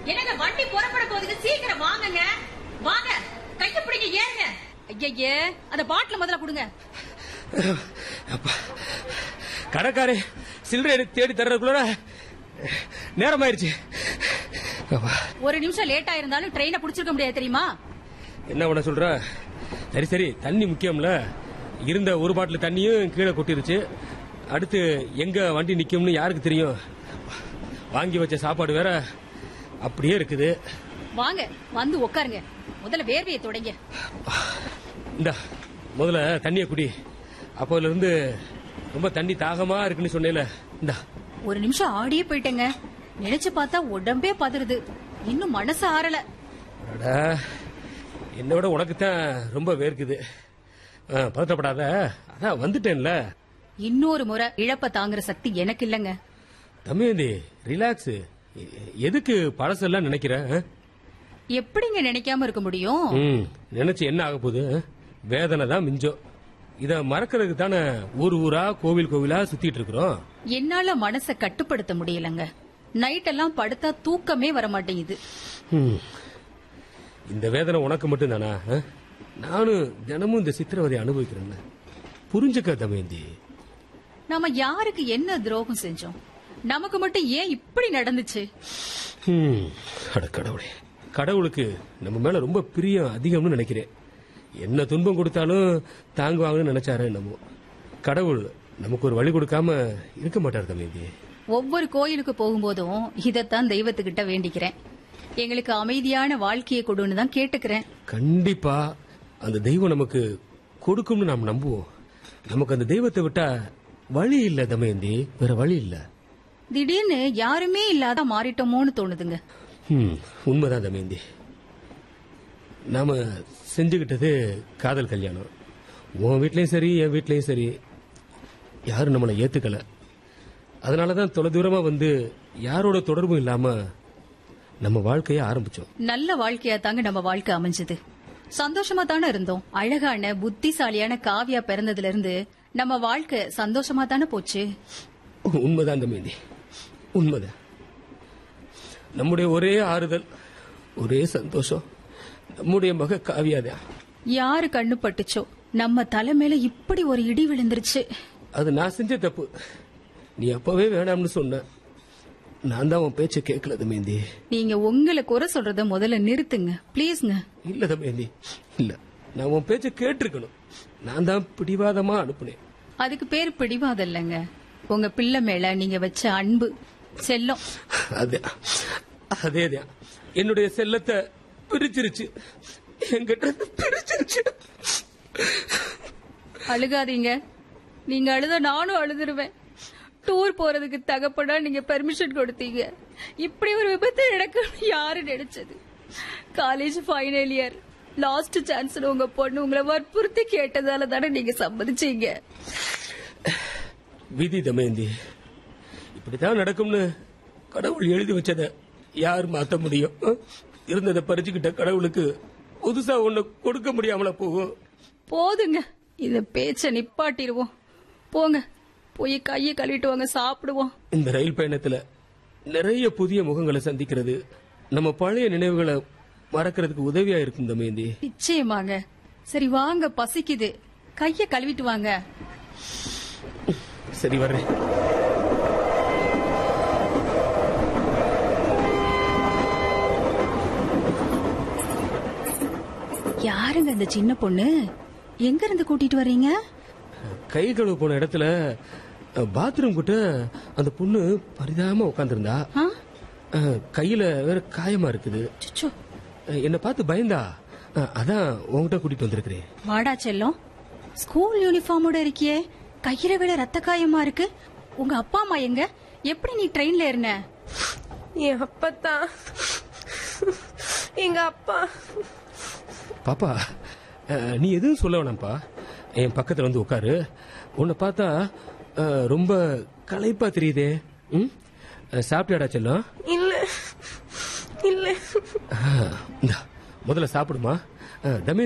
என்னங்க வண்டி புறப்பட போகுது சீக்கிரம் வாங்குங்க வாங்க கைய பிடிங்க ஏறுங்க ஐயய்யே அந்த பாட்டில முதல்ல கொடுங்க அப்பா கடைக்காரே சில்லறை எனக்கு தேடி தர்றதுக்குள்ள நேரம் ஆயிருச்சு அப்பா, ஒரு நிமிஷம் லேட் ஆயிருந்தாலும் ட்ரெயினை புடிச்சிருக்க முடியாது தெரியுமா என்ன பண்ண சொல்ற சரி சரி தண்ணி முக்கியம்ல இருந்த ஒரு பாட்டில் தண்ணியும் கீழே கொட்டிருச்சு அடுத்து எங்க வண்டி நிக்கும்னு யாருக்கு தெரியும் வாங்கி வச்ச சாப்பாடு வேற அப்படியே இருக்குது வாங்க வந்து உட்காருங்க முதல்ல வேர்வையை தொடங்க இந்த முதல்ல தண்ணியை குடி அப்போல இருந்து ரொம்ப தண்ணி தாகமா இருக்குன்னு சொன்னேல இந்தா ஒரு நிமிஷம் ஆடியே போயிட்டேங்க நினைச்சு பார்த்தா உடம்பே பதறுது இன்னும் மனசு ஆறல அடடா, என்னை விட உனக்கு தான் ரொம்ப வேர்க்குது ஆ, பதட்டப்படாத அதான் வந்துட்டேன்ல இன்னொரு முறை இழப்ப தாங்குற சக்தி எனக்கு இல்லங்க தம்பியந்தி ரிலாக்ஸ் எதுக்கு பழசெல்லாம் நினைக்கிற ஆ? எப்படிங்க நினைக்காம இருக்க முடியும் ம், நினைச்சு என்ன ஆக போகுது ஆ? வேதனை தான் மிஞ்சம் இத மறக்கிறதுக்கு தானே ஊர் ஊரா கோவில் கோவிலா சுத்திட்டு இருக்கிறோம் என்னால மனச கட்டுப்படுத்த முடியலங்க நைட் எல்லாம் படுத்தா தூக்கமே வர மாட்டேங்குது ம். இந்த வேதனை உனக்கு மட்டும் தானா நானும் தினமும் இந்த சித்திரவதை அனுபவிக்கிறேன் புரிஞ்சுக்க தமயந்தி நாம யாருக்கு என்ன துரோகம் செஞ்சோம் நமக்கு மட்டும் ஏன் இப்படி நடந்துச்சு ம், அட கடவுளே கடவுளுக்கு நம்ம மேல ரொம்ப பிரியம் அதிகம்னு நினைக்கிறேன் என்ன துன்பம் கொடுத்தாலும் தாங்குவாங்கன்னு நினைச்சாரு என்னமோ கடவுள் நமக்கு ஒரு வழி கொடுக்காம இருக்க மாட்டார் தம்பி ஒவ்வொரு கோயிலுக்கு போகும்போதும் இதத்தான் தெய்வத்துக்கிட்ட வேண்டிக்கிறேன் எங்களுக்கு அமைதியான வாழ்க்கையை கொடுன்னு தான் கேட்டுக்கிறேன் கண்டிப்பா அந்த தெய்வம் நமக்கு கொடுக்கும்னு நாம் நம்புவோம் நமக்கு அந்த தெய்வத்தை விட்டா வழி இல்ல தமயந்தி வேற வழி இல்ல திடீர்னு யாருமே இல்லாத மாறிட்டோமோன்னு தோணுதுங்க ம், உண்மைதான் தமயந்தி நாம செஞ்சுக்கிட்டது காதல் கல்யாணம் உன் வீட்லயும் சரி என் வீட்லயும் சரி யாரும் நம்மளை ஏத்துக்கல அதனாலதான் தொலைதூரமா வந்து யாரோட தொடர்பும் இல்லாம நம்ம வாழ்க்கைய ஆரம்பிச்சோம் நல்ல வாழ்க்கையா தாங்க நம்ம வாழ்க்கை அமைஞ்சது சந்தோஷமா தானே இருந்தோம் அழகான புத்திசாலியான காவியா பிறந்ததுல இருந்து நம்ம வாழ்க்கை சந்தோஷமா தானே போச்சு உண்மைதான் தம்பி உண்மைதான் நம்முடைய ஒரே ஆறுதல் ஒரே சந்தோஷம் நம்முடைய மக காவியாதான் யாரு கண்ணு பட்டுச்சோ நம்ம தலை மேல இப்படி ஒரு இடி விழுந்துருச்சு அது நான் செஞ்ச தப்பு நீ அப்பவே வேணாம்னு சொன்ன நான் தான் உன் பேச்ச கேட்கல தமேந்தி நீங்க உங்களை குறை சொல்றத முதல்ல நிறுத்துங்க ப்ளீஸ்ங்க இல்ல தமேந்தி இல்ல நான் உன் பேச்ச கேட்டிருக்கணும் நான் தான் பிடிவாதமா அனுப்புனேன் அதுக்கு பேர் பிடிவாதம் இல்லைங்க உங்க பிள்ளை மேல நீங்க வச்ச அன்பு செல்லம் அதே அதேதான் என்னுடைய செல்லத்தை பிரிச்சிருச்சு என்கிட்ட இருந்து பிரிச்சிருச்சு அழுகாதீங்க நீங்க அழுத நானும் அழுதுருவேன் டூர் போறதுக்கு தகப்படா நீங்க பெர்மிஷன் கொடுத்தீங்க இப்படி ஒரு விபத்து நடக்கும்னு யாரு நினைச்சது college final year last chance உங்க பொண்ணு உங்களை வற்புறுத்தி கேட்டதால தானே நீங்க சம்மதிச்சீங்க விதி தமேந்தி இப்படித்தான் நடக்கும்னு கடவுள் எழுதி வச்சத யார் மாத்த முடியும் அஹ்? இருந்ததை பறிச்சுக்கிட்ட கடவுளுக்கு புதுசா ஒண்ணு கொடுக்க முடியாமல போகும் போதுங்க இந்த பேச்ச நிப்பாட்டிடுவோம் போங்க போய் கையை கழுவிட்டு வாங்க சாப்பிடுவோம் இந்த ரயில் பயணத்துல நிறைய புதிய முகங்களை சந்திக்கிறது நம்ம பழைய நினைவுகளை மறக்கிறதுக்கு உதவியா இருக்கும் தமேந்தி நிச்சயமாங்க சரி வாங்க பசிக்குது கைய கழுவிட்டு வாங்க சரி வர்றேன் யாருங்க இந்த சின்ன பொண்ணு எங்க இருந்து கூட்டிட்டு வர்றீங்க கை கழுவ போன இடத்துல பாத்ரூம் கிட்ட அந்த பொண்ணு பரிதாபமா உட்காந்துருந்தா ஆ? கையில வேற காயமா இருக்குது சுச்சோ அஹ், என்னை பார்த்து பயந்தா அஹ், அதான் உன்கிட்ட கூட்டிட்டு வந்திருக்கிறேன் வாடா செல்லம் ஸ்கூல் யூனிஃபார்மோட இருக்கியே கையில விட ரத்த காயமா இருக்கு உங்க அப்பா அம்மா எங்க எப்படி நீ ட்ரெயின்ல ஏறின என் அப்பத்தான் எங்க அப்பா பாப்பா அஹ், நீ எதுவும் சொல்ல வேணாம்ப்பா என் பக்கத்துல வந்து உட்காரு உன்னை பார்த்தா அஹ், ரொம்ப களைப்பா தெரியுதே ம்? அஹ், சாப்பிட்டியாடா செல்லம் இல்ல இல்ல அஹ், இந்தா, முதல்ல சாப்பிடுமா அஹ், தம்பி